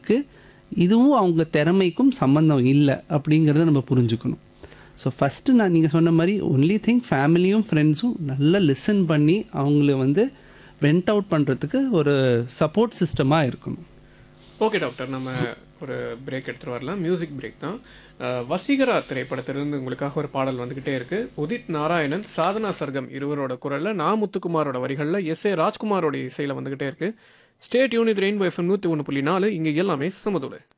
இருக்குது இதுவும் அவங்க திறமைக்கும் சம்மந்தம் இல்லை அப்படிங்கிறத நம்ம புரிஞ்சுக்கணும் ஸோ ஃபஸ்ட்டு நான் நீங்கள் சொன்ன மாதிரி ஒன்லி திங் ஃபேமிலியும் ஃப்ரெண்ட்ஸும் நல்லா லிசன் பண்ணி அவங்கள வந்து வெண்ட் அவுட் பண்ணுறதுக்கு ஒரு சப்போர்ட் சிஸ்டமாக இருக்கணும் ஓகே டாக்டர் நம்ம ஒரு பிரேக் எடுத்துட்டு வரலாம் மியூசிக் பிரேக் தான் அஹ், வசீகரா திரைப்படத்திலிருந்து உங்களுக்காக ஒரு பாடல் வந்துகிட்டே இருக்கு உதித் நாராயணன் சாதனா சர்க்கம் இருவரோட குரல்ல நா முத்துக்குமாரோட வரிகளில் எஸ் ஏ ராஜ்குமாரோட இசையில வந்துகிட்டே இருக்கு ஸ்டேட் யூனிட் ரெயின்போ எஃப்எம் நூற்றி ஒன்று புள்ளி நாலு இங்கே எல்லாமே சமதுளை